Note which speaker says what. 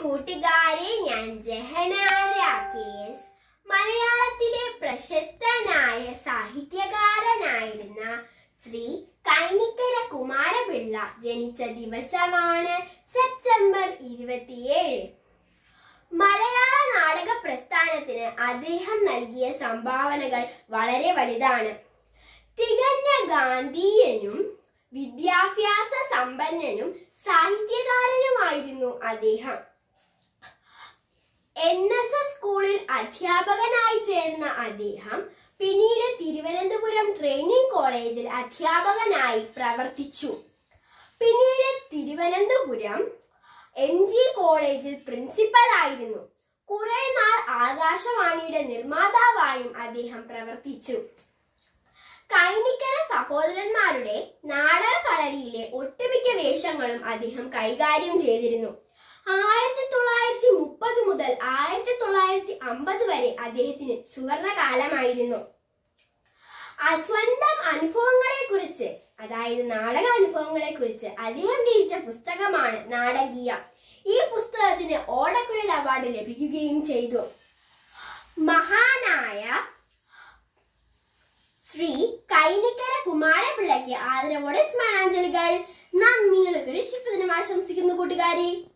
Speaker 1: കൂട്ടുകാരെ ഞാൻ ജഹനാര കേസ് മലയാളത്തിലെ പ്രശസ്തനായ സാഹിത്യകാരനായിരുന്ന ശ്രീ കൈനിക്കര കുമാരപിള്ള ജനിച്ച ദിവസമാണ് സെപ്റ്റംബർ ഇരുപത്തിയേഴ് മലയാള നാടക പ്രസ്ഥാനത്തിന് അദ്ദേഹം നൽകിയ സംഭാവനകൾ വളരെ വലുതാണ് തികഞ്ഞ ഗാന്ധിയനും വിദ്യാഭ്യാസ സമ്പന്നനും സാഹിത്യകാരനുമായിരുന്നു അദ്ദേഹം എൻ എസ് എസ് സ്കൂളിൽ അധ്യാപകനായി ചേർന്ന അദ്ദേഹം പിന്നീട് തിരുവനന്തപുരം ട്രെയിനിങ് കോളേജിൽ അധ്യാപകനായി പ്രവർത്തിച്ചു പിന്നീട് തിരുവനന്തപുരം എം ജി കോളേജിൽ പ്രിൻസിപ്പൽ ആയിരുന്നു കുറെ നാൾ ആകാശവാണിയുടെ നിർമ്മാതാവായും അദ്ദേഹം പ്രവർത്തിച്ചു കൈനിക്കര സഹോദരന്മാരുടെ നാടക കളരിയിലെ ഒട്ടുമിക്ക വേഷങ്ങളും അദ്ദേഹം കൈകാര്യം ചെയ്തിരുന്നു ആയിരത്തി തൊള്ളായിരത്തി മുപ്പത് മുതൽ ആയിരത്തി തൊള്ളായിരത്തി അമ്പത് വരെ അദ്ദേഹത്തിന് സുവർണകാലമായിരുന്നു ആ സ്വന്തം അനുഭവങ്ങളെ കുറിച്ച് അതായത് നാടക അനുഭവങ്ങളെ കുറിച്ച് അദ്ദേഹം രചിച്ച പുസ്തകമാണ് നാടകീയ ഈ പുസ്തകത്തിന് ഓടക്കുഴൽ അവാർഡ് ലഭിക്കുകയും ചെയ്തു മഹാനായ ശ്രീ കൈനിക്കര കുമാരപിള്ളയ്ക്ക് ആദരവോടെ സ്മരണാഞ്ജലികൾ നന്ദികളൊക്കെ ഋഷിപ്പതിനും ആശംസിക്കുന്നു കൂട്ടുകാരി